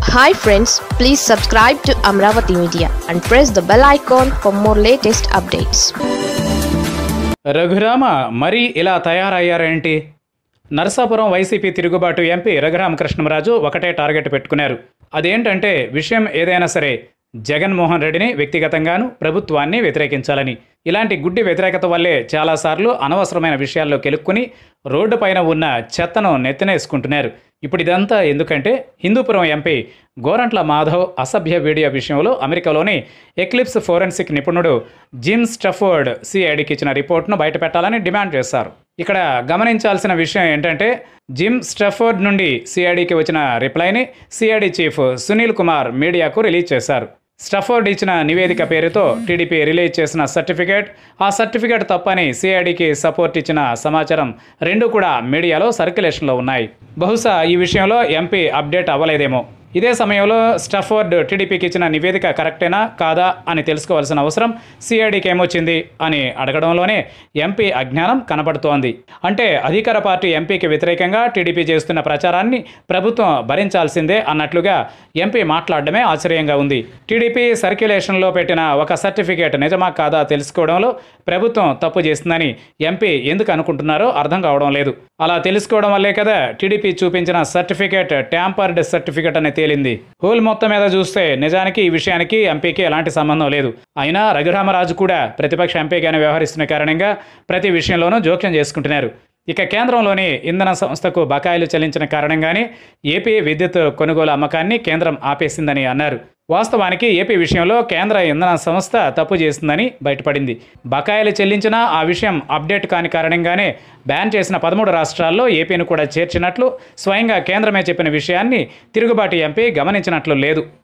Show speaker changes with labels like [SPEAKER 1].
[SPEAKER 1] hi friends please subscribe to Amaravati media and press the bell icon for more latest updates
[SPEAKER 2] Raghurama మరీ ఇలా తయారయ్యారేంటి నరసాపురం వైసీపీ తిరుగుబాటు MP Raghuramakrishnaraju ఒకటే target పెట్టుకున్నారు అదేంటంటే విషయం ఏదైనా సరే జగన్మోహన్ రెడ్డిని వ్యక్తిగతంగాను ప్రభుత్వాన్ని వ్యతిరేకించాలని ఇలాంటి గుడ్డి వ్యతిరేకత వల్లే చాలాసార్లు అనవసరమైన విషయాల్లో కెలుక్కుని రోడ్డుపైన ఉన్న చెత్తను నెత్తినేసుకుంటున్నారు ఇప్పుడు ఇదంతా ఎందుకంటే హిందూపురం ఎంపీ గోరంట్ల మాధవ్ అసభ్య వీడియో విషయంలో అమెరికాలోని ఎక్లిప్స్ ఫోరెన్సిక్ నిపుణుడు జిమ్ స్టఫోర్డ్ సిఐడికి ఇచ్చిన రిపోర్ట్ను బయటపెట్టాలని డిమాండ్ చేశారు ఇక్కడ గమనించాల్సిన విషయం ఏంటంటే జిమ్ స్టఫోర్డ్ నుండి సిఐడికి వచ్చిన రిప్లైని సిఐడి చీఫ్ సునీల్ కుమార్ మీడియాకు రిలీజ్ చేశారు స్టఫోర్డ్ ఇచ్చిన నివేదిక పేరుతో టీడీపీ రిలీజ్ చేసిన సర్టిఫికేట్ ఆ సర్టిఫికేట్ తప్పని సిఐడికి సపోర్ట్ ఇచ్చిన సమాచారం రెండు కూడా మీడియాలో సర్క్యులేషన్లో ఉన్నాయి బహుశా ఈ విషయంలో ఎంపీ అప్డేట్ అవ్వలేదేమో ఇదే సమయంలో స్టఫోర్డ్ టీడీపీకి ఇచ్చిన నివేదిక కరెక్టేనా కాదా అని తెలుసుకోవాల్సిన అవసరం సిఐడికి ఏమొచ్చింది అని అడగడంలోనే ఎంపీ అజ్ఞానం కనపడుతోంది అంటే అధికార పార్టీ ఎంపీకి వ్యతిరేకంగా టీడీపీ చేస్తున్న ప్రచారాన్ని ప్రభుత్వం భరించాల్సిందే అన్నట్లుగా ఎంపీ మాట్లాడడమే ఆశ్చర్యంగా ఉంది టీడీపీ సర్క్యులేషన్లో పెట్టిన ఒక సర్టిఫికేట్ నిజమా కాదా తెలుసుకోవడంలో ప్రభుత్వం తప్పు చేస్తుందని ఎంపీ ఎందుకు అనుకుంటున్నారో అర్థం కావడం లేదు అలా తెలుసుకోవడం వల్లే కదా టీడీపీ చూపించిన సర్టిఫికేట్ ట్యాంపర్డ్ సర్టిఫికేట్ అని తేలింది హోల్ మొత్తం మీద చూస్తే నిజానికి ఈ విషయానికి ఎంపీకి ఎలాంటి సంబంధం లేదు అయినా రఘురామరాజు కూడా ప్రతిపక్ష ఎంపీగానే వ్యవహరిస్తున్న కారణంగా ప్రతి విషయంలోనూ జోక్యం చేసుకుంటున్నారు ఇక కేంద్రంలోని ఇంధన సంస్థకు బకాయిలు చెల్లించిన కారణంగానే ఏపీ విద్యుత్ కొనుగోలు అమ్మకాన్ని కేంద్రం ఆపేసిందని అన్నారు వాస్తవానికి ఏపీ విషయంలో కేంద్ర ఇంధన సంస్థ తప్పు చేసిందని బయటపడింది బకాయిలు చెల్లించినా ఆ విషయం అప్డేట్ కాని కారణంగానే బ్యాన్ చేసిన పదమూడు రాష్ట్రాల్లో ఏపీని కూడా చేర్చినట్లు స్వయంగా కేంద్రమే చెప్పిన విషయాన్ని తిరుగుబాటు ఎంపీ గమనించినట్లు లేదు